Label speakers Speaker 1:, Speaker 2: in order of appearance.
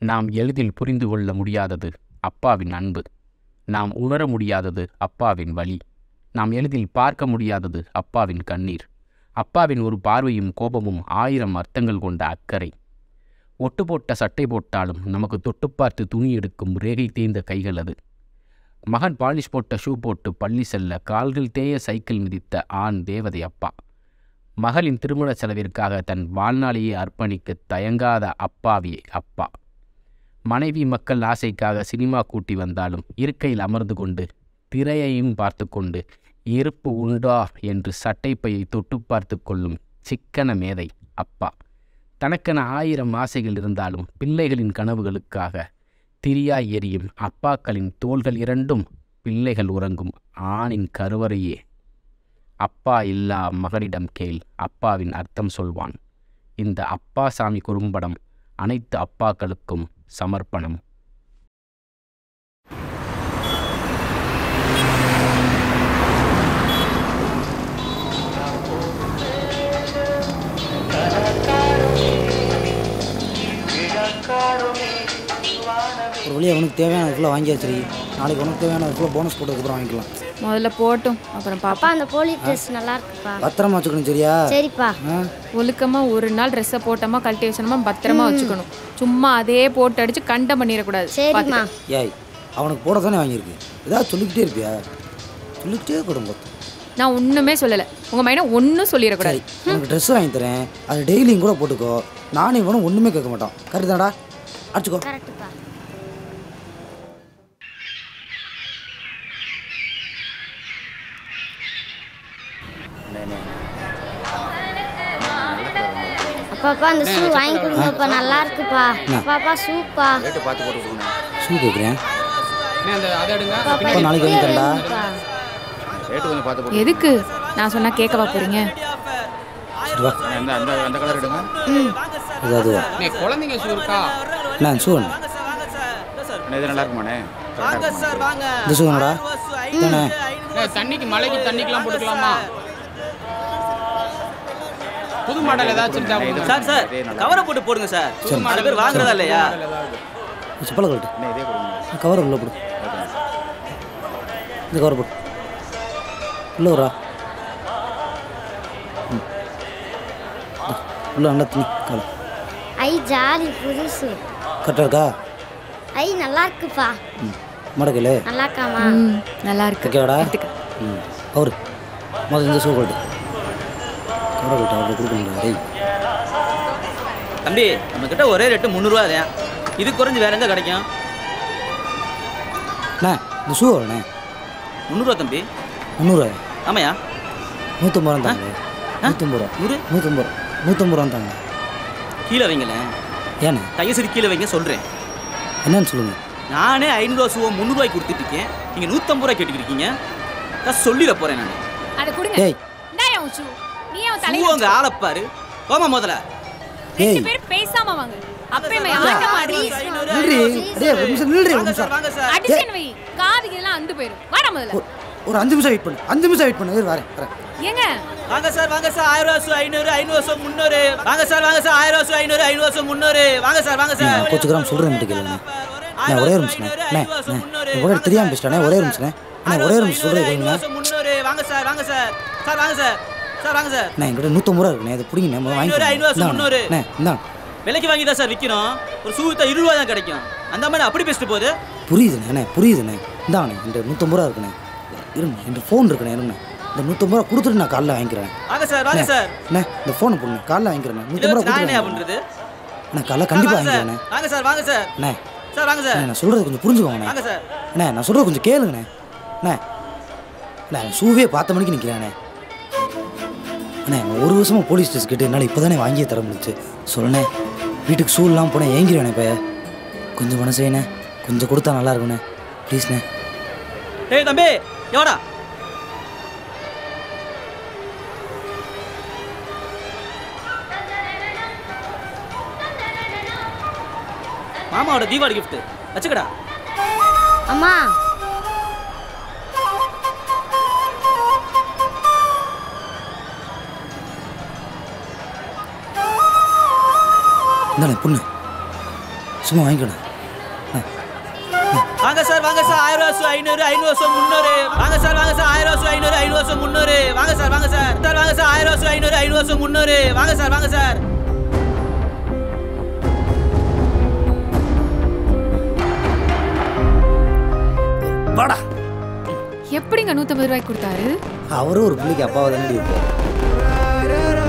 Speaker 1: நாம் எளிதில் புரிந்து கொள்ள முடியாதது அப்பாவின் அன்பு நாம் உணர முடியாதது அப்பாவின் வலி நாம் எளிதில் பார்க்க முடியாதது அப்பாவின் கண்ணீர் அப்பாவின் ஒரு பார்வையும் கோபமும் ஆயிரம் அர்த்தங்கள் கொண்ட அக்கறை ஒட்டு போட்ட சட்டை போட்டாலும் நமக்கு தொட்டு பார்த்து துணி எடுக்கும் ரேகை தேய்ந்த கைகள் அது மகன் பாலிஷ் போட்ட ஷூ போட்டு பள்ளி செல்ல கால்கள் தேய சைக்கிள் மிதித்த ஆண் தேவதை அப்பா மகளின் திருமண செலவிற்காக தன் வாழ்நாளையே அர்ப்பணிக்க தயங்காத அப்பாவியே அப்பா மனைவி மக்கள் ஆசைக்காக சினிமா கூட்டி வந்தாலும் இருக்கையில் அமர்ந்து கொண்டு திரையையும் பார்த்து கொண்டு இருப்பு உண்டா என்று சட்டைப்பையை தொட்டு பார்த்து கொள்ளும் சிக்கன மேதை அப்பா தனக்கென ஆயிரம் ஆசைகள் இருந்தாலும் பிள்ளைகளின் கனவுகளுக்காக திரியாய் எரியும் அப்பாக்களின் தோள்கள் இரண்டும் பிள்ளைகள் உறங்கும் ஆணின் கருவறையே அப்பா இல்லா மகனிடம் கேள் அப்பாவின் அர்த்தம் சொல்வான் இந்த அப்பா சாமி குறும்படம் அனைத்து அப்பாக்களுக்கும் சமர்ப்பணம்
Speaker 2: ஒரு வழி அவனுக்கு தேவையான ஃபுல்லாக வாங்கி வச்சிரு நாளைக்கு உனக்கு தேவையான ஃபுல்லாக போனஸ் போட்டதுக்கப்புறம் வாங்கிக்கலாம்
Speaker 3: முதல்ல போட்டும் அப்புறம்
Speaker 4: அப்பா
Speaker 3: பாப்பா
Speaker 4: அந்த போலீஸ் ட்ரெஸ் நல்லா இருக்குப்பா
Speaker 2: பத்திரமா வச்சுக்கணும் சரியா
Speaker 4: சரிப்பா
Speaker 2: ஆ
Speaker 3: ஒழுக்கமா ஒரு நாள் ட்ரெஸ்ஸை போட்டோமா கழட்டி வச்சோமா பத்திரமா வச்சுக்கணும் சும்மா அதே போட்டு அடிச்சு கண்டம் பண்ணிடக்கூடாது
Speaker 4: சரிம்மா
Speaker 2: ஏய் அவனுக்கு போட தானே வாங்கியிருக்கு ஏதாவது சொல்லிக்கிட்டே இருப்பியா சொல்லிக்கிட்டே கொடுங்க
Speaker 3: நான் ஒண்ணுமே சொல்லல உங்க மைனை ஒன்றும் சொல்லிடக்கூடாது
Speaker 2: சரி உனக்கு ட்ரெஸ் வாங்கி தரேன் அது டெய்லியும் கூட போட்டுக்கோ நானும் இவனும் ஒன்றுமே கேட்க மாட்டோம் கரெக்டு தானடா அடிச்சுக்கோ
Speaker 4: கரெக்டுப்பா அப்பாப்பா அந்த ஷூ வாங்கி கொடுங்கப்பா நல்லா இருக்குப்பா அப்பாப்பா ஷூப்பா
Speaker 2: ஷூ கேட்குறேன்
Speaker 5: அந்த அதை எடுங்க
Speaker 2: அப்பா நாளைக்கு வாங்கி தரேன்டா
Speaker 5: ரேட்டு கொஞ்சம் பார்த்து போட்டு
Speaker 3: எதுக்கு நான் சொன்னா கேட்கவா போறீங்க
Speaker 2: சரி வா
Speaker 5: அந்த அந்த அந்த கலர் எடுங்க
Speaker 2: அது அதுவா
Speaker 5: நீ குழந்தைங்க ஷூ இருக்கா
Speaker 2: என்ன ஷூ ஒன்று
Speaker 5: அண்ணே, இது நல்லா இருக்குமாண்ணே கரெக்டா இருக்குமா?
Speaker 2: இந்த ஷூ என்னடா தானே
Speaker 5: அண்ணே, தண்ணிக்கு மழைக்கு தண்ணிக்கெல்லாம் போட்டுக்கலாமா புது மாடல் ஏதாச்சும் இருந்தா கொடுங்க.
Speaker 6: சார் சார்
Speaker 5: இதே நல்லா
Speaker 6: கவரை போட்டு போடுங்க சார்
Speaker 5: புது
Speaker 6: நாலு
Speaker 5: மாடல்
Speaker 6: பேர் வாங்குறதா இல்லையா
Speaker 2: செப்பலை கழட்டு
Speaker 5: அண்ணே, இதே கொடுங்க
Speaker 2: கவர் உள்ள போடு இந்த கவர் போடு உள்ள வரா ம். இந்தா, உள்ள நல்லா துணி காலம்
Speaker 4: ஐ ஜாலி புதுசு
Speaker 2: கரெக்டாக இருக்கா
Speaker 4: ஐ நல்லா இருக்குப்பா
Speaker 2: ம் மடக்கல
Speaker 4: நல்லா இருக்காமா
Speaker 3: ம் நல்லா இருக்கு
Speaker 2: ஓகேவாடா
Speaker 3: எடுத்துக்க.
Speaker 2: ம் அவரு முதல்ல இந்த ஷூ கழட்டு கவரை கழட்டு அவருக்கு கொடுக்கணும்டா டேய்
Speaker 6: தம்பி நம்ம கிட்ட ஒரே ரேட்டு முந்நூறுவா தான் இது குறைஞ்சு வேற எங்க கிடைக்கும்
Speaker 2: அண்ணா இந்த ஷூ வரண்ணே
Speaker 6: முந்நூறுவா தம்பி
Speaker 2: முந்நூறு
Speaker 6: ஆமாயா
Speaker 2: நூற்றம்பது ரூபா தாங்க நூற்றம்பது ரூபா
Speaker 6: நூறு
Speaker 2: நூற்றம்பது ரூபா நூற்றம்பது ரூபா தாங்க
Speaker 6: கீழே வைங்களேன்
Speaker 2: ஏண்ணே
Speaker 6: கையை சரி கீழே வைங்க சொல்றேன்
Speaker 2: என்னன்னு சொல்லுங்கள்
Speaker 6: நானே ஐநூறுவா சூவா முந்நூறுவாய்க்கு கொடுத்துட்டு இருக்கேன் நீங்க நூத்தம்பது ரூபாய் கேட்டுக்கிறீங்க நான் சொல்லிட போறேன் நான்
Speaker 3: அதை கொடுங்க
Speaker 2: டேய்
Speaker 3: இந்தாயா உன் ஷூ நீ அவன்
Speaker 6: சூ
Speaker 3: தலையில
Speaker 6: உங்க ஆளப்பாரு போமா முதல்ல
Speaker 2: ஏய்
Speaker 3: ரெண்டு பேரும் பேசாம வாங்க அப்பயுமே ஆட்ட மாதிரி
Speaker 2: நில்றி டேய் ஒரு நிமிஷம் நில்றி ஒரு
Speaker 6: வாங்க
Speaker 2: நிமிஷம்
Speaker 6: சார் வாங்க சார்
Speaker 3: அடிச்சேன் வை காதுக்கு இதெல்லாம் அந்து போயிரும் வாடா முதல்ல
Speaker 2: ஒரு- ஒரு அஞ்சு நிமிஷம் வெயிட் பண்ணு அஞ்சு நிமிஷம் வெயிட் பண்ணு இரு, வரேன் வரேன்
Speaker 3: ஏங்க
Speaker 6: வாங்க சார் வாங்க சார் ஆயிரம் ரூபா சூ ஐநூறு ஐநூறு வருஷம் முந்நூறு வாங்க சார் வாங்க சார் ஆயிரம் ரூபா சூ ஐநூறு ஐநூறு வருஷம் முந்நூறு வாங்க சார் வாங்க சார்
Speaker 2: நான் கொஞ்சம் கிராம் சொல்கிறேன் மட்டும் கேளுங்க நான் ஒரே ஒரு நிமிஷம் அண்ணே அண்ணே உடனே தெரியாமல் பேசிட்டேனே ஒரே ஒரு நிமிஷம் அண்ணே ஒரே ஒரு நிமிஷம் சொல்கிறேன் கேளுங்க
Speaker 6: முந்நூறு வாங்க சார் வாங்க சார் சார் வாங்க சார் சார் வாங்க சார்
Speaker 2: அண்ணே என்கிட்ட நூற்றம்பது ரூபா இருக்குண்ணே அதை பிடிங்க நம்ம வாங்கி
Speaker 6: ஐநூறு, ஐநூறு,
Speaker 2: இந்தாங்க
Speaker 6: முந்நூறு.
Speaker 2: அண்ணே இந்தாங்க
Speaker 6: விலைக்கு வாங்கி தான் சார் விற்கிறோம் ஒரு சூத்த இருபது ரூபா தான் கிடைக்கும் அந்த மாதிரி அப்படி பேசிட்டு போகுது
Speaker 2: புரியுதுண்ணே அண்ணே புரியுதுண்ணே இந்தாங்கண்ணே என்கிட்ட நூற்றம்பது ரூபா இருக்குண்ணே இருங்க என்கிட்ட ஃபோன் இருக்குண்ணே இருங்க இந்த நூற்றம்பது ரூபா கொடுத்துட்டு நான் காலைல வாங்கிக்கிறேன்
Speaker 6: வாங்க சார் வாங்க சார்
Speaker 2: அண்ணே இந்த ஃபோனை போடுங்க காலைல வாங்கிக்கிறேன்
Speaker 6: இதை
Speaker 2: நூற்றம்பது ரூபா
Speaker 6: வச்சு நான் என்ன
Speaker 2: கொடுத்துட்டு
Speaker 6: பண்றது
Speaker 2: அண்ணே காலைல
Speaker 6: சார்,
Speaker 2: கண்டிப்பாக
Speaker 6: வாங்க சார்
Speaker 2: வாங்கிக்கிறேண்ணே
Speaker 6: வாங்க சார் வாங்க சார்
Speaker 2: அண்ணே
Speaker 6: சார் வாங்க சார்
Speaker 2: அண்ணே நான் சொல்கிறது கொஞ்சம் புரிஞ்சுக்கோங்கண்ணே
Speaker 6: வாங்க சார்
Speaker 2: அண்ணே நான் சொல்கிறது கொஞ்சம் கேளுங்கண்ணே அண்ணே அண்ணே ஷூவே பார்த்த மணிக்கு நிற்கிறேண்ணே அண்ணே நான் ஒரு வருஷமாக போலீஸ் ஸ்டேஷன் கேட்டு என்னால் இப்போ தானே வாங்கியே தர முடிச்சு சொல்லுண்ணே வீட்டுக்கு ஷூ இல்லாமல் போனேன் ஏங்கிடுவேண்ணே இப்போ கொஞ்சம் மனசேண்ணே கொஞ்சம் கொடுத்தா நல்லா இருக்குண்ணே ப்ளீஸ்ண்ணே
Speaker 6: ஏய் தம்பி எவடா மாமாவோட தீபாவளி gift வச்சுக்கடா
Speaker 4: அம்மா
Speaker 2: இந்தாண்ணே பொண்ணு சும்மா வாங்கிக்கணும்
Speaker 6: வாங்க சார் வாங்க சார் ஆயிரம் ரூபா சூ ஐநூறு ஐநூறு வருஷம் முந்நூறு வாங்க சார் வாங்க சார் ஆயிரம் ரூபா சூ ஐநூறு ஐநூறு வருஷம் முந்நூறு வாங்க சார் வாங்க சார் சார் வாங்க சார் ஆயிரம் ரூபா சூ ஐநூறு ஐநூறு வருஷம் முந்நூறு வாங்க சார் வாங்க சார்
Speaker 2: வாடா
Speaker 3: எப்படிங்க நூற்றம்பது ரூபாய்க்கு கொடுத்தாரு
Speaker 2: அவரும் ஒரு பிள்ளைக்கு அப்பாவை தானே இருப்பார்